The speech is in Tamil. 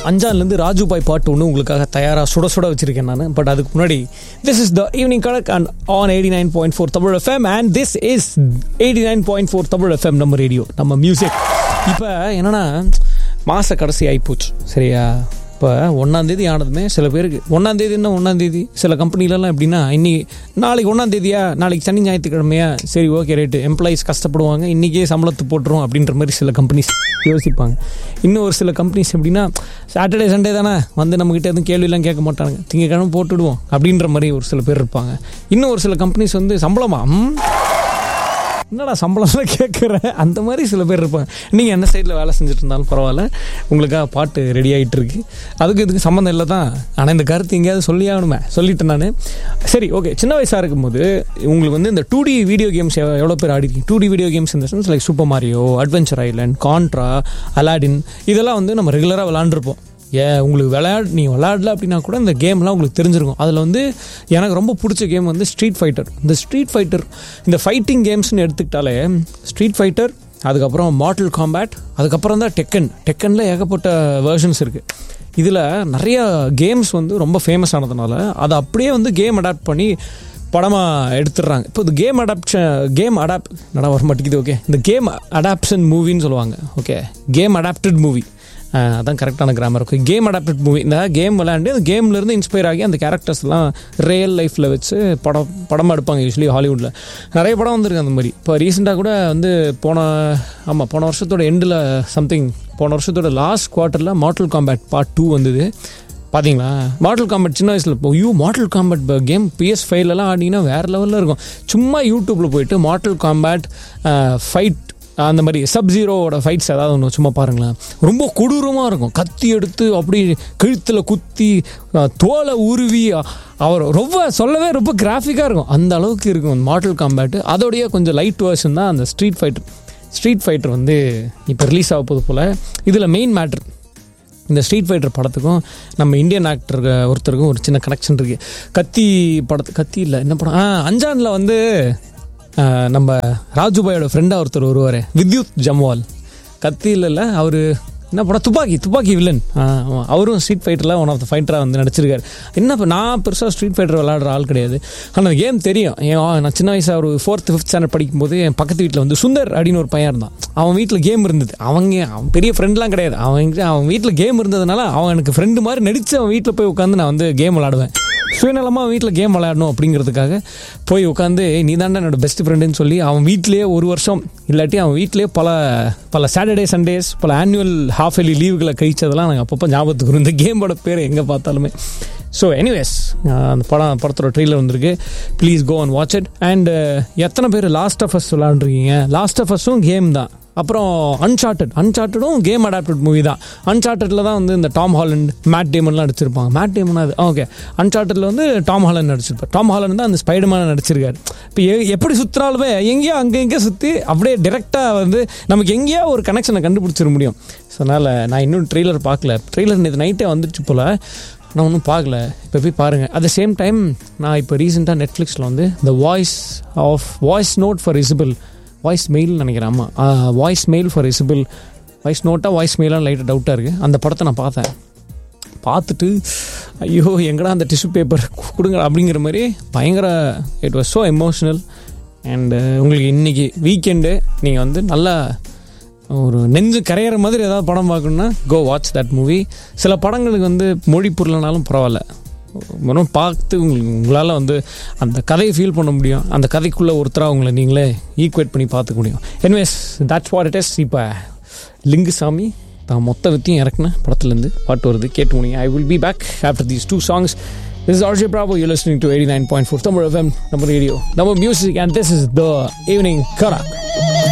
அஞ்சான்லேருந்து ராஜுபாய் பாட்டு ஒன்று உங்களுக்காக தயாராக சுட சுட வச்சிருக்கேன் நான் பட் அதுக்கு முன்னாடி this is the evening connect and on eighty nine point four Tamil FM and this is eighty nine point four Tamil FM நம்ம ரேடியோ நம்ம மியூசிக் இப்போ என்னன்னா மாத கடைசி ஆகிப்போச்சு சரியா இப்போ ஒன்றாந்தேதி ஆனதுமே சில பேருக்கு ஒன்றாந்தேதின்னா ஒன்றாந்தேதி சில கம்பெனிலலாம் எப்படின்னா இன்னைக்கு நாளைக்கு ஒன்றாந்தேதியா நாளைக்கு சனி ஞாயிற்றுக்கிழமையா சரி ஓகே ரைட்டு எம்ப்ளாயீஸ் கஷ்டப்படுவாங்க இன்றைக்கே சம்பளத்து போட்டுரும் அப்படின்ற மாதிரி சில கம்பெனிஸ் யோசிப்பாங்க இன்னும் ஒரு சில கம்பெனிஸ் எப்படின்னா சாட்டர்டே சண்டே தானே வந்து நம்மக்கிட்ட எதுவும் கேள்வியெல்லாம் கேட்க மாட்டாங்க திங்கக்கிழமை போட்டுடுவோம் அப்படின்ற மாதிரி ஒரு சில பேர் இருப்பாங்க இன்னும் ஒரு சில கம்பெனிஸ் வந்து சம்பளமா ம், என்னடா சம்பளம்லாம் கேட்குற அந்த மாதிரி சில பேர் இருப்பாங்க நீங்கள் என்ன சைடில் வேலை செஞ்சுட்டு இருந்தாலும் பரவாயில்ல உங்களுக்காக பாட்டு ரெடி ஆகிட்டு இருக்கு அதுக்கு இதுக்கு சம்மந்தம் இல்லை தான் ஆனால் இந்த கருத்து எங்கேயாவது சொல்லி ஆகணுமே சொல்லிட்டேன் நான் சரி ஓகே சின்ன வயசாக இருக்கும்போது உங்களுக்கு வந்து இந்த டூ டி வீடியோ கேம்ஸ் எவ்வளோ பேர் ஆடிருக்கீங்க டூ டி வீடியோ கேம்ஸ் இந்த sense like Super Mario Adventure Island Contra Aladdin இதெல்லாம் வந்து நம்ம ரெகுலராக விளாண்டுருப்போம் ஏ உங்களுக்கு விளையாடு நீ விளையாடல அப்படின்னா கூட இந்த கேம்லாம் உங்களுக்கு தெரிஞ்சிருக்கும் அதில் வந்து எனக்கு ரொம்ப பிடிச்ச கேம் வந்து ஸ்ட்ரீட் ஃபைட்டர் இந்த ஸ்ட்ரீட் ஃபைட்டர் இந்த ஃபைட்டிங் கேம்ஸ்னு எடுத்துக்கிட்டாலே ஸ்ட்ரீட் ஃபைட்டர் அதுக்கப்புறம் மார்டல் காம்பேட் அதுக்கப்புறம் தான் டெக்கன் டெக்கனில் ஏகப்பட்ட வேர்ஷன்ஸ் இருக்குது இதில் நிறைய கேம்ஸ் வந்து ரொம்ப ஃபேமஸ் ஆனதுனால அதை அப்படியே வந்து கேம் அடாப்ட் பண்ணி படமாக எடுத்துடுறாங்க இப்போ இந்த கேம் அடாப்ஷன் கேம் அடாப்ட் நட வர மாட்டேங்குது ஓகே இந்த கேம் அடாப்ஷன் மூவின்னு சொல்லுவாங்க ஓகே கேம் அடாப்டட் மூவி அதான் கரெக்டான grammar okay game adapted movie இந்த கேம் விளையாண்டு அந்த கேம்லேருந்து இன்ஸ்பயர் ஆகி அந்த கேரக்டர்ஸ்லாம் ரியல் லைஃப்பில் வச்சு படம் படமாக எடுப்பாங்க யூஸ்வலி ஹாலிவுட்டில் நிறைய படம் வந்திருக்கு அந்த மாதிரி இப்போ ரீசெண்டாக கூட வந்து போன ஆமாம் போன வருஷத்தோட எண்டில் சம்திங் போன வருஷத்தோட லாஸ்ட் குவார்ட்டரில் மார்டல் காம்பேட் பார்ட் டூ வந்தது பார்த்தீங்களா மாடல் காம்பேட் சின்ன வயசில் இப்போ ஐயோ மாடல் காம்பேட் கேம் பிஎஸ் ஃபைவ்லலாம் ஆடிங்கன்னா வேறு லெவலில் இருக்கும் சும்மா யூடியூப்பில் போயிட்டு மாடல் காம்பேட் ஃபைட் அந்த மாதிரி சப் ஜீரோவோட ஃபைட்ஸ் ஏதாவது ஒன்று சும்மா பாருங்களேன் ரொம்ப கொடூரமாக இருக்கும் கத்தி எடுத்து அப்படி கழுத்தில் குத்தி அஹ், தோலை உருவி அ- அவர் ரொம்ப சொல்லவே ரொம்ப கிராஃபிக்காக இருக்கும் அந்த அளவுக்கு இருக்கும் மாடல் காம்பேட்டு அதோடைய கொஞ்சம் லைட் வேர்ஷன் தான் அந்த ஸ்ட்ரீட் ஃபைட்டர் ஸ்ட்ரீட் ஃபைட்டர் வந்து இப்போ ரிலீஸ் ஆக போது போல் இதில் மெயின் மேட்ரு இந்த ஸ்ட்ரீட் ஃபைட்டர் படத்துக்கும் நம்ம இந்தியன் ஆக்டர் ஒருத்தருக்கும் ஒரு சின்ன கனெக்ஷன் இருக்குது கத்தி படத்து கத்தி இல்லை என்ன படம் ஆ அஞ்சானில் வந்து ஆ, நம்ம ராஜுபாயோட ஃப்ரெண்டாக ஒருத்தர் வருவார் வித்யுத் ஜம்வால் கத்தி இல்லைல்ல அவர் என்ன படம் துப்பாக்கி துப்பாக்கி வில்லன் ஆ ஆமாம் அவரும் ஸ்ட்ரீட் ஃபைட்டரில் ஒன் ஆஃப் த ஃபைட்டராக வந்து நடிச்சிருக்காரு என்ன இப்போ நான் பெருசாக ஸ்ட்ரீட் ஃபைட்டர் விளாடுற ஆள் கிடையாது ஆனால் கேம் தெரியும் ஏன் நான் சின்ன வயசாக ஒரு ஃபோர்த் ஃபிஃப்த் ஸ்டாண்டர்ட் படிக்கும்போது என் பக்கத்து வீட்டில் வந்து சுந்தர் அப்படின்னு ஒரு பையன் இருந்தான் அவன் வீட்டில் கேம் இருந்தது அவங்க அவன் பெரிய ஃப்ரெண்ட்லாம் கிடையாது அவன் அவன் வீட்டில் கேம் இருந்ததுனால அவன் எனக்கு ஃப்ரெண்டு மாதிரி நடித்து அவன் வீட்டில் போய் உட்காந்து நான் வந்து கேம் விளாடுவேன் சுயநலமாக வீட்டில் கேம் விளையாடணும் அப்படிங்கிறதுக்காக போய் உட்காந்து நீ தாண்டா என்னோட பெஸ்ட் ஃப்ரெண்டுன்னு சொல்லி அவன் வீட்டிலேயே ஒரு வருஷம் இல்லாட்டி அவன் வீட்டிலேயே பல பல சாட்டர்டே சண்டேஸ் பல ஆனுவல் ஹாஃப் எலி லீவுகளை கழிச்சதெல்லாம் நாங்கள் அப்பப்போ ஞாபகத்துக்கு வரும் இந்த கேமோட பேர் எங்கே பார்த்தாலுமே ஸோ எனிவேஸ் அந்த படம் படத்தோட ட்ரெய்லர் வந்திருக்கு please go and watch it and எத்தனை பேர் லாஸ்ட் ஆஃப் அஸ் விளாண்டுருக்கீங்க லாஸ்ட் ஆஃப் அஸும் கேம் தான் அப்புறம் அன்சார்ட்டட் அன்சார்ட்டடும் கேம் அடாப்டட் மூவி தான் அன்சார்ட்டடில் தான் வந்து இந்த டாம் ஹாலண்ட் மேட் டேமன்லாம் நடிச்சிருப்பாங்க மேட் டேமன் அது ஓகே அன்சார்ட்டடில் வந்து டாம் ஹாலண்ட் நடிச்சிருப்பார் டாம் ஹாலண்ட் தான் அந்த ஸ்பைடர்மேன் நடிச்சிருக்காரு இப்போ எ- எப்படி சுற்றினாலுமே எங்கேயோ அங்கே எங்கேயோ சுற்றி அப்படியே டிரெக்டாக வந்து நமக்கு எங்கேயோ ஒரு கனெக்ஷனை கண்டுபிடிச்சிட முடியும் ஸோ அதனால் நான் இன்னும் ட்ரெய்லர் பார்க்கல ட்ரெய்லர் நேற்று நைட்டே வந்துச்சு போல் நான் ஒன்றும் பார்க்கல இப்போ போய் பாருங்கள் அட் த சேம் டைம் நான் இப்போ ரீசெண்டாக நெட்ஃப்ளிக்ஸில் வந்து the voice of voice note for Isabelle voicemail நினைக்கிறேன் ஆமாம் voicemail for Isabelle voice நோட்டாக வாய்ஸ் மெயிலாக லைட்டாக டவுட்டாக இருக்குது அந்த படத்தை நான் பார்த்தேன் பார்த்துட்டு ஐயோ எங்கடா அந்த டிஷ்யூ பேப்பர் கொடுங்க அப்படிங்கிற மாதிரி பயங்கர it was so emotional and உங்களுக்கு இன்றைக்கி வீக்கெண்டு நீங்கள் வந்து நல்லா ஒரு நெஞ்சு கரையிற மாதிரி ஏதாவது படம் பார்க்கணுன்னா கோ வாட்ச் தட் மூவி சில படங்களுக்கு வந்து மொழி புரியலனாலும் பரவாயில்ல வெறும் பார்த்து உங்களுக்கு உங்களால் வந்து அந்த கதையை ஃபீல் பண்ண முடியும் அந்த கதைக்குள்ளே ஒருத்தராக உங்களை நீங்களே ஈக்குவேட் பண்ணி பார்த்துக்க முடியும் anyways that's what it is இப்போ லிங்குசாமி தான் மொத்த வித்தையும் இறக்குன படத்துலேருந்து பாட்டு வருது கேட்டு முடியும் I will be back after these two songs This is RJ Bravo. You're listening to 89.4 Tamil FM, number radio, number music, and this is the evening Karak.